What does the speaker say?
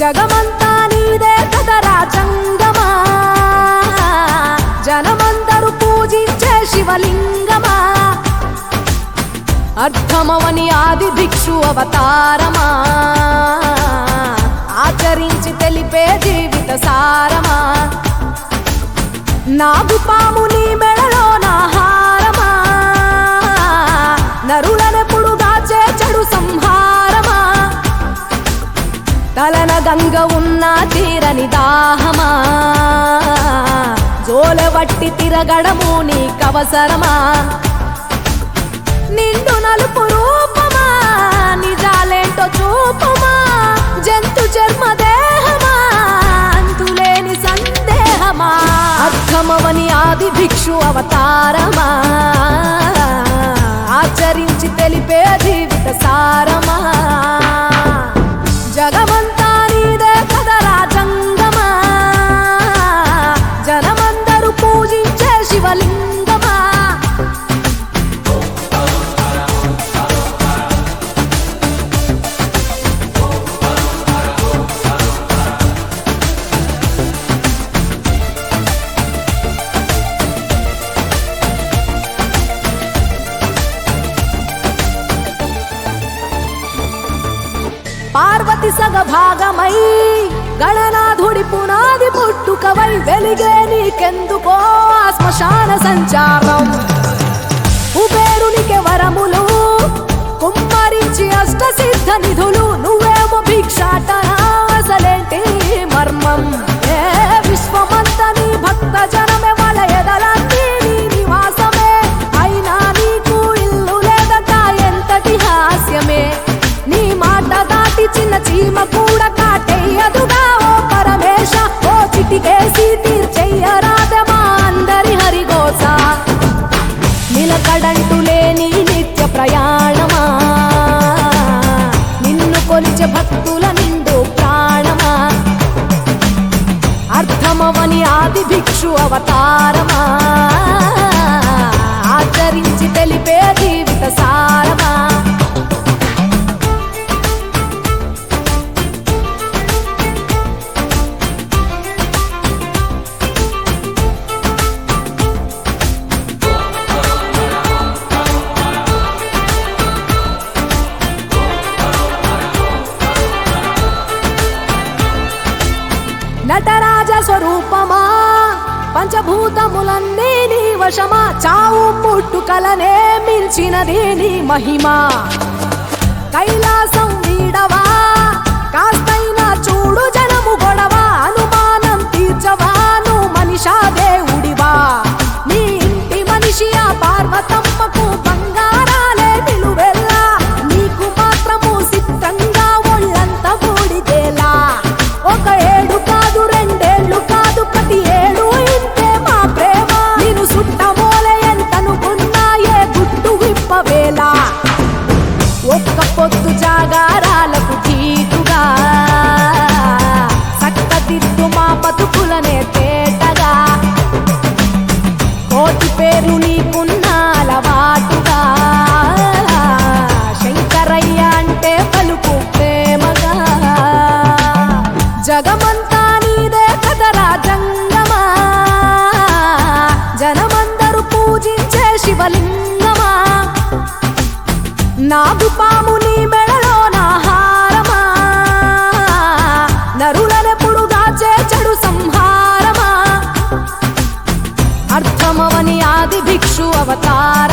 జగమంతా నీదే కదరా జంగమా జనమందరూ పూజించే శివలింగమా అర్థమవని ఆది భిక్షు అవతారమా ఆచరించి తెలిపే జీవిత సారమా నాగుపాము నీ మెడలో నా హారమా నరులనెప్పుడు దాచే చెడు సంహారమా తలన గంగ ఉన్న తీరని దాహమా జోలవట్టి తిరగడము నీకవసరమా నిండు నలుపు రూపమా నిజాలేంటో చూపమా జంతు చర్మ దేహమా అంతులేని సందేహమా అర్థమవని ఆది భిక్షు అవతారమా ఆచరించి తెలిపే జీవిత సారమా జగమంతా నీదే కదరా జంగమా జనమందరూ పూజించే శివలింగమా పార్వతి సగ భాగమై గణనాథుడి పునాది పుట్టుకవై వెలిగే నీకెందుకో ఆ శ్మశాన సంచారం కుబేరునికి వరములు కుమ్మరించి అష్ట సిద్ధ నిధులు నువ్వేమో భిక్షాటన అసలేంటి మర్మం ఏ విశ్వమంత నీ భక్త జనమే వాళ్ళ ఎదలంతి నీ నివాసమే అయినా నీకు ఇల్లు లేదట ఎంతటి హాస్యమే నీ మాట దాటి చిన్న చీమ కూడా కాటేయదుగా ఓ పరమేశ ఓ చిటికేసి తీర్చెయ్యరాదే మా అందరి హరిగోస నిలకడంటూ లేని నిత్య ప్రయాణమా నిన్ను కొలిచే భక్తుల నిండు ప్రాణమా అర్థమవని ఆది భిక్షు అవతారమా ఆచరించి తెలిపే జీవిత సారమా నటరాజ స్వరూపమా పంచభూతములన్నీ నీ వశమా చావు పుట్టుకలనే మించినది నీ మహిమా కైలాసం వీడవా కాస్తైనా చూడు జనము గొడవ అనుమానం తీర్చవా నువ్వు మనిషా దేవుడివా నీ ఇంటి మనిషి ఆ పార్వతమ్మకు బంగారాలే నిలువెల్లా నీకు మాత్రము సిద్ధంగా ఒళ్ళంత బూడిదేలా ఒక ఏడు కాదు రెండేళ్లు కాదు ప్రతి ఏడు ఇంతే మా ప్రేమ నేను సుట్టమోలే ఎంతనుకున్నా ఏ గుట్టు విప్పవేలా ఒక్క పొద్దు జాగారాలకు తీటుగా చక్కదిద్దు మా బతుకులనే తేటగా కోటి పేర్లు నీకున్న అలవాటుగా శంకరయ్య అంటే పలుకు ప్రేమగా జగమంతా నీదే కదరా జంగమా జనమందరూ పూజించే శివలింగమా నాగుపాము నీ మెడలో నా హారమా నరులనెప్పుడు దాచే చెడు సంహారమా అర్థమవని ఆది భిక్షు అవతార